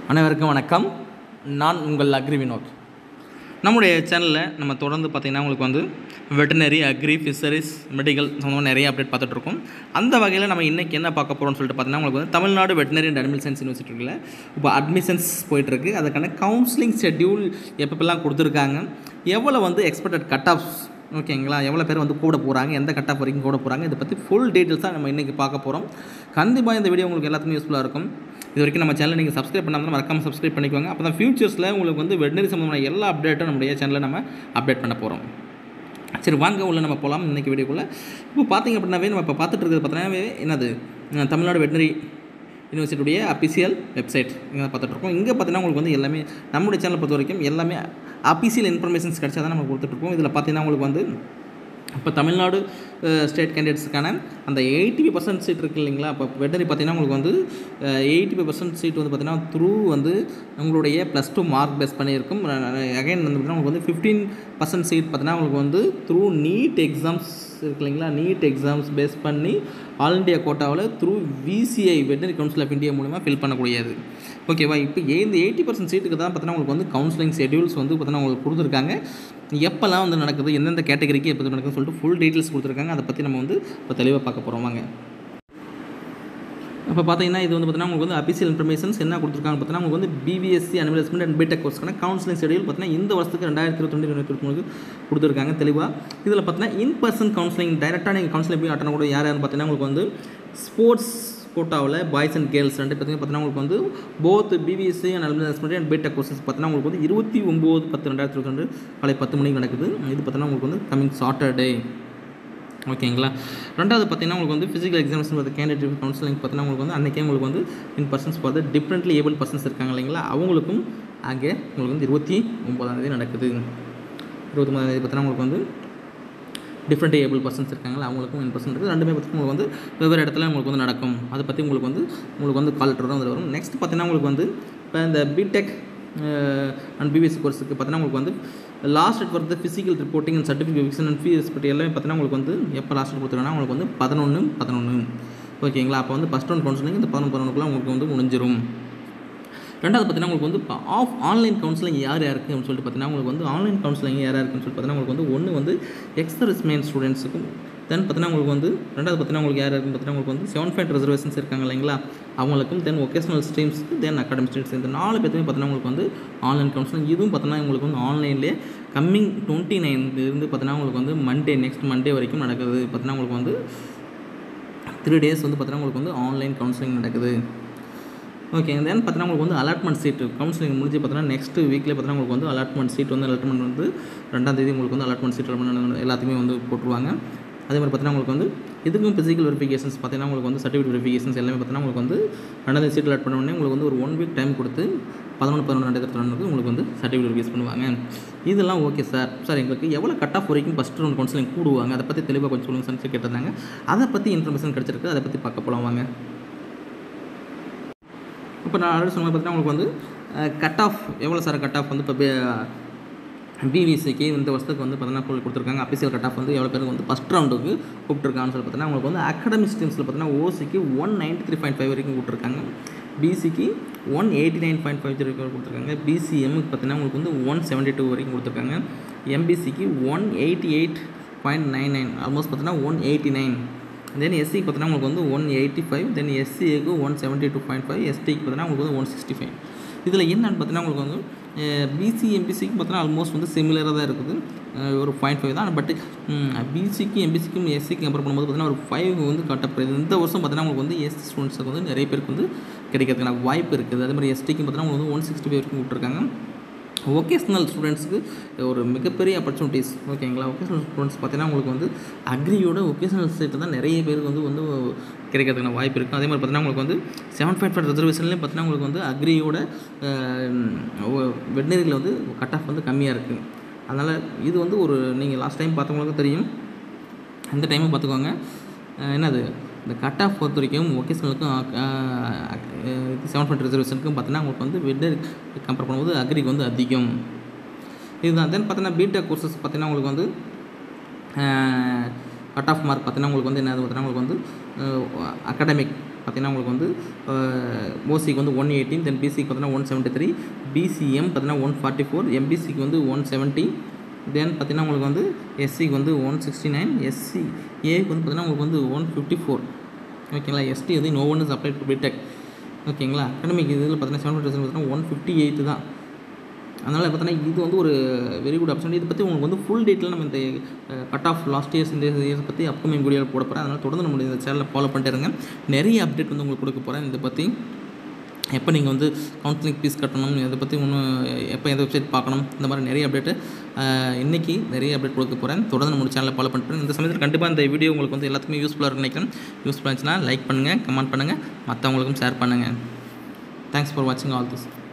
அனைவருக்கும் வணக்கம் நான் உங்கள் அக்ரி வினோத் நம்முடைய சேனலில் நம்ம தொடர்ந்து பார்த்திங்கன்னா உங்களுக்கு வந்து வெட்டினரி அக்ரி ஃபிஷரிஸ் மெடிக்கல் சம்மந்தமாக நிறைய அப்டேட் பார்த்துட்ருக்கோம் அந்த வகையில் நம்ம இன்றைக்கி என்ன பார்க்க போகிறோம்னு சொல்லிட்டு பார்த்தீங்கன்னா உங்களுக்கு வந்து Tamil Nadu veterinary and animal science யூனிவர்சிட்டியில் இப்போ அட்மிஷன்ஸ் போயிட்டுருக்கு அதுக்கான கவுன்சிலிங் ஷெட்யூல் எப்பப்பெல்லாம் கொடுத்துருக்காங்க எவ்வளோ வந்து எக்ஸ்பெக்டட் கட் ஆஃப்ஸ் ஓகேங்களா எவ்வளோ பேர் வந்து கூட போகிறாங்க எந்த கட் ஆஃப் வரைக்கும் கூட போகிறாங்க இதை பற்றி ஃபுல் டீட்டெயில்ஸ் தான் நம்ம இன்றைக்கி பார்க்க போகிறோம் கண்டிப்பாக இந்த வீடியோ உங்களுக்கு எல்லாத்துக்கும் யூஸ்ஃபுல்லாக இருக்கும் இது வரைக்கும் நம்ம சேனலை நீங்கள் சப்ஸ்கிரைப் பண்ணாமல் மறக்காமல் சப்ஸ்கிரைப் பண்ணிக்கோங்க அப்போ தான் ஃபியூச்சர்ஸில் உங்களுக்கு வந்து வெட்டினரி சம்மந்தமான எல்லா அப்டேட்டும் நம்முடைய சேனலில் நம்ம அப்டேட் பண்ண போகிறோம் சரி வாங்க உள்ள நம்ம போகலாம் இன்றைக்கி வீடியோக்குள்ளே இப்போ பார்த்தீங்க அப்படின்னாவே நம்ம இப்போ பார்த்துட்டு இருக்கிறது பார்த்தீங்கன்னாவே என்னது அஹ் தமிழ்நாடு வெட்டினரி யூனிவர்சிட்டியுடைய அஃபிஷியல் வெப்சைட் இங்கே பார்த்துட்ருக்கோம் இங்கே பார்த்தீங்கன்னா உங்களுக்கு வந்து எல்லாமே நம்மளுடைய சேனலை பொறுத்த வரைக்கும் எல்லாமே அஃபிஷியல் இன்ஃபர்மேஷன்ஸ் கிடச்சா தான் நம்ம கொடுத்துட்ருக்கோம் இதில் பார்த்தீங்கன்னா உங்களுக்கு வந்து இப்போ தமிழ்நாடு ஸ்டேட் கேண்டிடேட்ஸுக்கான அந்த எயிட்டி ஃபைவ் பர்சன்ட் சீட் இருக்குது இல்லைங்களா இப்போ வெட்டரி பார்த்தீங்கன்னா உங்களுக்கு வந்து எயிட்டி ஃபைவ் பர்சன்ட் சீட் வந்து பார்த்தீங்கன்னா த்ரூ வந்து உங்களுடைய ப்ளஸ் டூ மார்க் பேஸ் பண்ணியிருக்கும் அகைன் வந்து பார்த்தீங்கன்னா உங்களுக்கு வந்து ஃபிஃப்டீன் பர்சன்ட் சீட் பார்த்தீங்கன்னா உங்களுக்கு வந்து த்ரூ நீட் எக்ஸாம்ஸ் இருக்கு இல்லைங்களா நீட் எக்ஸாம்ஸ் பேஸ் பண்ணி ஆல் இண்டியா கோட்டாவில் through VCI veterinary council of India மூலிமா ஃபில் பண்ணக்கூடியது ஓகேவா இப்போ இந்த எயிட்டி பர்சன்ட் சீட்டுக்கு தான் பார்த்தீங்கன்னா உங்களுக்கு வந்து கவுன்சிலிங் ஷெடியூல்ஸ் வந்து பார்த்தீங்கன்னா உங்களுக்கு கொடுத்துருக்காங்க எப்போல்லாம் வந்து நடக்குது எந்தெந்த கேட்டகரிக்கு எப்போ நடக்குதுன்னு சொல்லிட்டு ஃபுல் டீட்டெயில்ஸ் கொடுத்துருக்காங்க அதை பற்றி நம்ம வந்து இப்போ தெளிவாக பார்க்க போகிறோம் வாங்க இப்போ பார்த்தீங்கன்னா இது வந்து பார்த்தீங்கன்னா உங்களுக்கு வந்து அபிஷியல் இன்ஃபர்மேஷன்ஸ் என்ன கொடுத்துருக்காங்க பார்த்தீங்கன்னா உங்களுக்கு வந்து பிபிஎஸ்சி அனிமல்ஸ்மெண்ட் அண்ட் பிடெக் கோர்ஸ்க்கான கவுன்சிலிங் ஷெடியூல் பார்த்தீங்கன்னா இந்த வருஷத்துக்கு ரெண்டாயிரத்தி இருபத்தி ரெண்டு இருபத்தி மூணுக்கு கொடுத்துருக்காங்க தெளிவாக இதில் பார்த்தீங்கன்னா இன் பர்சன் கவுன்சிலிங் டைரெக்டாக நீங்கள் கவுன்சிலிங் போய் அட்டன் கூட யார் யாருன்னு பார்த்தீங்கன்னா உங்களுக்கு வந்து ஸ்போர்ட்ஸ் கோட்டாவில் பாய்ஸ் அண்ட் கேர்ள்ஸ் ரெண்டு பார்த்தீங்கன்னா பார்த்தீங்கன்னா உங்களுக்கு வந்து போத் பிபிஎஸ்சி அண்ட் அனிமல்ஸ்மெண்ட் அண்ட் பிடெக் கோர்சஸ் பார்த்தீங்கன்னா உங்களுக்கு வந்து இருபத்தி ஒம்பது பத்து ரெண்டாயிரத்தி இருபத்தி ரெண்டு காலை பத்து மணிக்கு நடக்குது இது பார்த்தீங்கன்னா உங்களுக்கு வந்து கமிங் சாட்டர்டே ஓகேங்களா ரெண்டாவது பார்த்தீங்கன்னா உங்களுக்கு வந்து ஃபிசிக்கல் எக்ஸாமினேஷன் பார்த்து கேண்டிடேட் கவுன்சிலிங் பார்த்தீங்கன்னா உங்களுக்கு வந்து அன்றைக்கே உங்களுக்கு வந்து இன் பர்சன்ஸ் பார்த்து டிஃப்ரெண்ட்லி ஏபிள் பர்சன்ஸ் இருக்காங்க இல்லைங்களா அவங்களுக்கும் அங்கே உங்களுக்கு வந்து இருபத்தி ஒம்பதாம் தேதி நடக்குது இருபத்தொம்பதாம் தேதி பார்த்தீங்கன்னா உங்களுக்கு வந்து டிஃப்ரெண்ட் ஏபிள் பர்சன்ஸ் இருக்காங்களா அவங்களுக்கும் இன் பர்சன் இருக்குது ரெண்டுமே பற்றி உங்களுக்கு வந்து வெவ்வேறு இடத்துல உங்களுக்கு வந்து நடக்கும் அதை பற்றி உங்களுக்கு வந்து உங்களுக்கு வந்து கால் தான் வந்து வரும் நெக்ஸ்ட் பார்த்தீங்கன்னா உங்களுக்கு வந்து இப்போ இந்த பிடெக் அண்ட் பிபிஎஸ்சி கோர்ஸுக்கு பார்த்தீங்கன்னா உங்களுக்கு வந்து லாஸ்ட் டேட் வரது physical reporting and certification and fees பற்றி எல்லாமே பார்த்தீங்கன்னா உங்களுக்கு வந்து எப்போ லாஸ்ட் டேட் கொடுத்துருக்காங்கன்னா உங்களுக்கு வந்து பதினொன்று பதினொன்று ஓகேங்களா அப்போ வந்து ஃபஸ்ட் ஒன் கவுன்சிலிங் இந்த பதினொன்று பதினொன்றுக்குள்ள உங்களுக்கு வந்து முடிஞ்சிரும் ரெண்டாவது பார்த்தீங்கன்னா உங்களுக்கு வந்து இப்போ ஆஃப் ஆன்லைன் கவுன்சிலிங் யார் யாருக்கு அப்படின்னு சொல்லிட்டு பார்த்தீங்கன்னா உங்களுக்கு வந்து ஆன்லைன் கவுன்சிலிங் யார் யாருக்குன்னு சொல்லிட்டு பார்த்தீங்கன்னா உங்களுக்கு வந்து ஒன்று வந்து எக்ஸர்ஸ்மேன் ஸ்டூடெண்ட்ஸுக்கும் தென் பார்த்தீங்கன்னா உங்களுக்கு வந்து ரெண்டாவது பார்த்தீங்கன்னா உங்களுக்கு யார் யாருக்குன்னு பார்த்தீங்கன்னா உங்களுக்கு வந்து செவன் ஃபைவ் ரிசர்வேஷன்ஸ் இருக்காங்க இல்லைங்களா அவங்களுக்கும் தென் ஒகேஷனல் ஸ்ட்ரீம்ஸ்க்கு தென் அகாடமிக் ஸ்ட்ரீம்ஸ் இந்த நாலு பேர்த்துமே பார்த்தீங்கன்னா உங்களுக்கு வந்து ஆன்லைன் கவுன்சிலிங் இதுவும் பார்த்தீங்கன்னா உங்களுக்கு வந்து ஆன்லைன்லேயே கம்மிங் டுவெண்ட்டி நைன்லேருந்து பார்த்தீங்கன்னா உங்களுக்கு வந்து மண்டே நெக்ஸ்ட் மண்டே வரைக்கும் நடக்குது பார்த்தீங்கன்னா உங்களுக்கு வந்து த்ரீ டேஸ் வந்து பார்த்தீங்கன்னா உங்களுக்கு வந்து ஆன்லைன் கவுன்சிலிங் நடக்குது ஓகே தென் பார்த்தீங்கன்னா உங்களுக்கு வந்து அலாட்மெண்ட் சீட்டு கவுன்சிலிங் முடிஞ்சு பார்த்தீங்கன்னா நெக்ஸ்ட் வீக்லேயே பார்த்தீங்கன்னா உங்களுக்கு வந்து அலாட்மெண்ட் சீட் வந்து அலாட்மெண்ட் வந்து ரெண்டாம் தேதி உங்களுக்கு வந்து அலாட்மெண்ட் சீட் எல்லாத்தையுமே வந்து போட்டுருவாங்க அதே மாதிரி பார்த்தீங்கன்னா உங்களுக்கு வந்து இதுக்கும் ஃபிசிக்கல் வெரிஃபிகேஷன்ஸ் பார்த்தீங்கன்னா உங்களுக்கு வந்து சர்டிஃபிகேட் வெரிஃபிகேஷன்ஸ் எல்லாமே பார்த்தீங்கன்னா உங்களுக்கு வந்து ரெண்டாவது சீட் அலாட் பண்ண உடனே உங்களுக்கு வந்து ஒரு ஒன் வீக் டைம் கொடுத்து பதினொன்று பதினொன்று ரெண்டாயிரத்தி ரெண்டுக்கு உங்களுக்கு வந்து சர்டிஃபிகேட் வெரிஃபிகேஸ் பண்ணுவாங்க இதெல்லாம் ஓகே சார் சார் எங்களுக்கு எவ்வளோ கட் ஆஃப் வரைக்கும் ஃபஸ்ட் ரவுண்ட் கவுன்சிலிங் கூடுவாங்க அதை பற்றி தெளிவாக கொஞ்சம் சொல்லுங்கள் சார் கேட்டிருந்தாங்க அதை பற்றி இன்ஃபர்மேஷன் கிடச்சிருக்கு அதை பற்றி பார்க்க போகலாம் வாங்க இப்போ நான் ஆல்ரெடி சொன்ன பார்த்தீங்கன்னா உங்களுக்கு வந்து கட் ஆஃப் எவ்வளோ சார் கட் ஆஃப் வந்து இப்போ பிவிசிக்கு இந்த வருஷத்துக்கு வந்து பார்த்தீங்கன்னா கொடுத்துருக்காங்க அஃபிஷியல் கட் ஆஃப் வந்து எவ்வளோ பேருக்கு வந்து ஃபஸ்ட் ரவுண்டுக்கு கூப்பிட்டுருக்காங்கன்னு சொல்லி பார்த்தீங்கன்னா உங்களுக்கு வந்து அகாடமிக் ஸ்ட்ரீம்ஸில் பார்த்தீங்கன்னா ஓசிக்கு one ninety three point five வரைக்கும் கொடுத்துருக்காங்க பிசிக்கு one eighty nine point five வரைக்கும் கொடுத்துருக்காங்க பிசிஎம்முக்கு பார்த்தீங்கன்னா உங்களுக்கு வந்து ஒன் செவன்ட்டி டூ வரைக்கும் கொடுத்துருக்காங்க எம்பிசிக்கு one eighty eight point nine nine almost பார்த்தீங்கன்னா ஒன் எயிட்டி நைன் தென் எஸ்சிக்கு பார்த்தீங்கன்னா உங்களுக்கு வந்து ஒன் எயிட்டி ஃபைவ் தென் எஸ்சிக்கு one seventy two point five எஸ்டிக்கு பார்த்தீங்கன்னா உங்களுக்கு வந்து ஒன் சிக்ஸ்டி ஃபைவ் இதில் என்னென்னு பார்த்தீங்கன்னா உங்களுக்கு வந்து பிசி எம்பிசிக்கு பார்த்தீங்கன்னா ஆல்மோஸ்ட் வந்து சிமிலராக தான் இருக்குது ஒரு பாயிண்ட் ஃபைவ் தான் பட் பிசிக்கு எம்பிசிக்கும் எஸ்சிக்கும் கம்பேர் பண்ணும்போது பார்த்தீங்கன்னா ஒரு ஃபைவ் வந்து கட்டப்படுது இந்த வருஷம் பார்த்தீங்கன்னா உங்களுக்கு வந்து எஸ்சி ஸ்டூடெண்ட்ஸுக்கு வந்து நிறைய பேருக்கு வந்து கிடைக்கிறதுக்கான வாய்ப்பு இருக்குது அதே மாதிரி எஸ்டிக்கும் பார்த்தீங்கன்னா உங்களுக்கு வந்து ஒன் சிக்ஸ்டி ஃபைவ் வரைக்கும் விட்டுருக்காங்க ஒகேஷ்னல் ஸ்டூடெண்ட்ஸுக்கு ஒரு மிகப்பெரிய ஆப்பர்ச்சுனிட்டிஸ் ஓகேங்களா ஒகேஷ்னல் ஸ்டூடெண்ட்ஸ் பார்த்தீங்கன்னா உங்களுக்கு வந்து அக்ரியோட ஒகேஷ்னல் சீட்டு தான் நிறைய பேருக்கு வந்து வந்து கிடைக்கிறதுக்கான வாய்ப்பு இருக்குது அதே மாதிரி பார்த்தீங்கன்னா உங்களுக்கு வந்து செவன் பாயிண்ட் ஃபைவ் ரிசர்வேஷன்லேயும் பார்த்தீங்கன்னா உங்களுக்கு வந்து அக்ரியோட வெட்னரியில் வந்து கட் ஆஃப் வந்து கம்மியாக இருக்குது அதனால் இது வந்து ஒரு நீங்கள் லாஸ்ட் டைம் பார்த்தவங்களுக்கு தெரியும் இந்த டைமும் பார்த்துக்கோங்க என்னது இந்த கட் ஆஃப் பொறுத்த வரைக்கும் ஒகேஷனலுக்கும் செவன் பாயிண்ட் ரிசர்வேஷனுக்கும் பார்த்தீங்கன்னா உங்களுக்கு வந்து வெட்டர் கம்பேர் பண்ணும்போது அக்ரிக்கு வந்து அதிகம் இதுதான் தென் பார்த்தீங்கன்னா பிடெக் கோர்சஸ் பார்த்தீங்கன்னா உங்களுக்கு வந்து கட் ஆஃப் மார்க் பார்த்தீங்கன்னா உங்களுக்கு வந்து என்னது பார்த்தீங்கன்னா உங்களுக்கு வந்து அகாடமிக் பார்த்தீங்கன்னா உங்களுக்கு வந்து ஓசிக்கு வந்து ஒன் எயிட்டீன் தென் பிசிக்கு பார்த்தீங்கன்னா ஒன் செவன்ட்டி த்ரீ பிசிஎம் பார்த்தீங்கன்னா ஒன் ஃபார்ட்டி ஃபோர் எம்பிசிக்கு வந்து ஒன் செவன்ட்டி தென் பார்த்தீங்கன்னா உங்களுக்கு வந்து எஸ்சிக்கு வந்து ஒன் சிக்ஸ்டி நைன் எஸ்சி ஏக்கு வந்து பார்த்தீங்கன்னா உங்களுக்கு வந்து ஒன் ஃபிஃப்டி ஃபோர் ஓகேங்களா எஸ்டி வந்து no one is apply to BTech ஓகேங்களா அகடமிக் இதில் பார்த்தீங்கன்னா செவன் பார்த்தீங்கன்னா ஒன் ஃபிஃப்டி எயிட்டு தான் அதனால் பார்த்தீங்கன்னா இது வந்து ஒரு வெரி குட் ஆப்ஷன் இதை பற்றி உங்களுக்கு வந்து ஃபுல் டீட்டெயில் நம்ம இந்த கட் ஆஃப் லாஸ்ட் இயர்ஸ் இந்த இயர்ஸ் பற்றி அப்கமிங் வீடியோ போட போகிறேன் அதனால் தொடர்ந்து நம்மளுடைய இந்த சேனலை ஃபாலோ பண்ணிட்டு இருங்க நிறைய அப்டேட் வந்து உங்களுக்கு கொடுக்க போகிறேன் இதை பற்றி எப்போ நீங்கள் வந்து கவுன்சிலிங் ஃபீஸ் கட்டணும் இதை பற்றி இன்னும் எப்போ எந்த வெப்சைட் பார்க்கணும் இந்த மாதிரி நிறைய அப்டேட்டு இன்றைக்கி நிறைய அப்டேட் கொடுக்க போகிறேன் தொடர்ந்து நம்ம சேனலை ஃபாலோ பண்ணிட்டு இந்த சமயத்தில் கண்டிப்பாக இந்த வீடியோ உங்களுக்கு வந்து எல்லாத்துக்குமே யூஸ்ஃபுல்லாக இருக்குன்னு நினைக்கிறேன் யூஸ்ஃபுல்லாக இருந்துச்சுன்னா லைக் பண்ணுங்கள் கமெண்ட் பண்ணுங்கள் மற்றவங்களுக்கும் ஷேர் பண்ணுங்கள் தேங்க்ஸ் ஃபார் வாட்சிங் ஆல் திஸ்